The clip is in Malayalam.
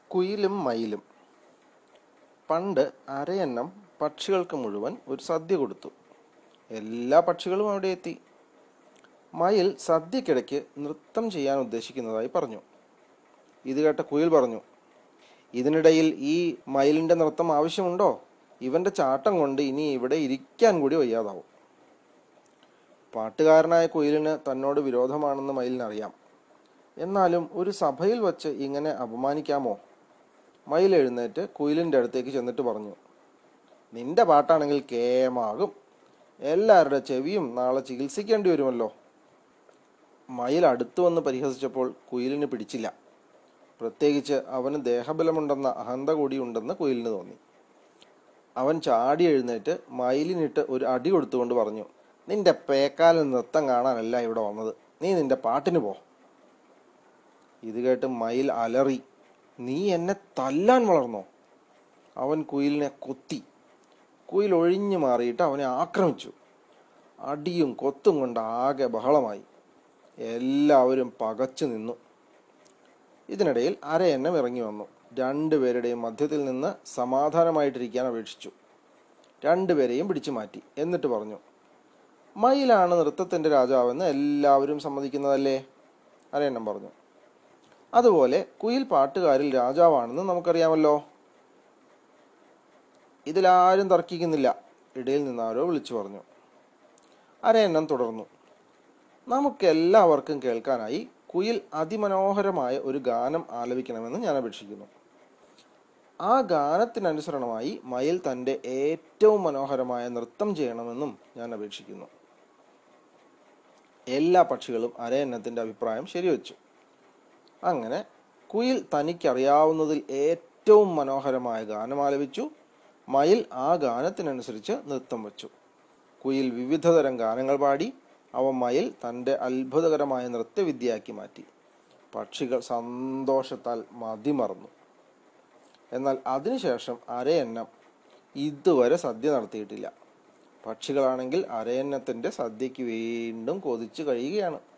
കുയിലും മയിലും പണ്ട് അരയന്നം പക്ഷികൾക്ക് മുഴുവൻ ഒരു സദ്യ കൊടുത്തു എല്ലാ പക്ഷികളും അവിടെ എത്തി മയിൽ സദ്യക്കിടയ്ക്ക് നൃത്തം ചെയ്യാൻ ഉദ്ദേശിക്കുന്നതായി പറഞ്ഞു ഇത് കേട്ട കുയിൽ പറഞ്ഞു ഇതിനിടയിൽ ഈ മയിലിന്റെ നൃത്തം ആവശ്യമുണ്ടോ ഇവന്റെ ചാട്ടം കൊണ്ട് ഇനി ഇവിടെ ഇരിക്കാൻ കൂടി വയ്യാതാവും പാട്ടുകാരനായ കുയിലിന് തന്നോട് വിരോധമാണെന്ന് മയിലിനറിയാം എന്നാലും ഒരു സഭയിൽ വച്ച് ഇങ്ങനെ അപമാനിക്കാമോ മയിൽ എഴുന്നേറ്റ് കുയിലിൻ്റെ അടുത്തേക്ക് ചെന്നിട്ട് പറഞ്ഞു നിന്റെ പാട്ടാണെങ്കിൽ കേമാകും എല്ലാവരുടെ ചെവിയും നാളെ ചികിത്സിക്കേണ്ടി വരുമല്ലോ മയിൽ അടുത്തു വന്ന് പരിഹസിച്ചപ്പോൾ കുയിലിന് പിടിച്ചില്ല പ്രത്യേകിച്ച് അവന് ദേഹബലമുണ്ടെന്ന അഹന്ത കൂടിയുണ്ടെന്ന് കുയിലിന് തോന്നി അവൻ ചാടി എഴുന്നേറ്റ് മയിലിനിട്ട് ഒരു അടി കൊടുത്തുകൊണ്ട് പറഞ്ഞു നിന്റെ പേക്കാലിൽ നൃത്തം കാണാനല്ല ഇവിടെ വന്നത് നീ നിന്റെ പാട്ടിന് പോ ഇത് കേട്ട് മയിൽ അലറി നീ എന്നെ തല്ലാൻ വളർന്നോ അവൻ കുയിലിനെ കൊത്തി കുയിൽ ഒഴിഞ്ഞു മാറിയിട്ട് അവനെ ആക്രമിച്ചു അടിയും കൊത്തും കൊണ്ട് ആകെ ബഹളമായി എല്ലാവരും പകച്ചു നിന്നു ഇതിനിടയിൽ അരയന്നം ഇറങ്ങി വന്നു രണ്ടുപേരുടെയും മധ്യത്തിൽ നിന്ന് സമാധാനമായിട്ടിരിക്കാൻ അപേക്ഷിച്ചു രണ്ടുപേരെയും പിടിച്ചു മാറ്റി എന്നിട്ട് പറഞ്ഞു മയിലാണ് നൃത്തത്തിന്റെ രാജാവെന്ന് എല്ലാവരും സമ്മതിക്കുന്നതല്ലേ അരയന്നം പറഞ്ഞു അതുപോലെ കുയിൽ പാട്ടുകാരിൽ രാജാവാണെന്ന് നമുക്കറിയാമല്ലോ ഇതിലാരും തർക്കിക്കുന്നില്ല ഇടയിൽ നിന്നാരോ വിളിച്ചു പറഞ്ഞു അരയന്നം തുടർന്നു നമുക്കെല്ലാവർക്കും കേൾക്കാനായി കുയിൽ അതിമനോഹരമായ ഒരു ഗാനം ആലപിക്കണമെന്ന് ഞാൻ അപേക്ഷിക്കുന്നു ആ ഗാനത്തിനനുസരണമായി മയിൽ തൻ്റെ ഏറ്റവും മനോഹരമായ നൃത്തം ചെയ്യണമെന്നും ഞാൻ അപേക്ഷിക്കുന്നു എല്ലാ പക്ഷികളും അരയന്നത്തിൻ്റെ അഭിപ്രായം ശരിവെച്ചു അങ്ങനെ കുയിൽ തനിക്കറിയാവുന്നതിൽ ഏറ്റവും മനോഹരമായ ഗാനം ആലപിച്ചു മയിൽ ആ ഗാനത്തിനനുസരിച്ച് നൃത്തം വച്ചു കുയിൽ വിവിധതരം ഗാനങ്ങൾ പാടി അവ മയിൽ തൻ്റെ അത്ഭുതകരമായ നൃത്തവിദ്യയാക്കി മാറ്റി പക്ഷികൾ സന്തോഷത്താൽ മതിമറന്നു എന്നാൽ അതിനുശേഷം അരയന്നം ഇതുവരെ സദ്യ നടത്തിയിട്ടില്ല പക്ഷികളാണെങ്കിൽ അരയന്നത്തിൻ്റെ സദ്യയ്ക്ക് വീണ്ടും കൊതിച്ചു കഴിയുകയാണ്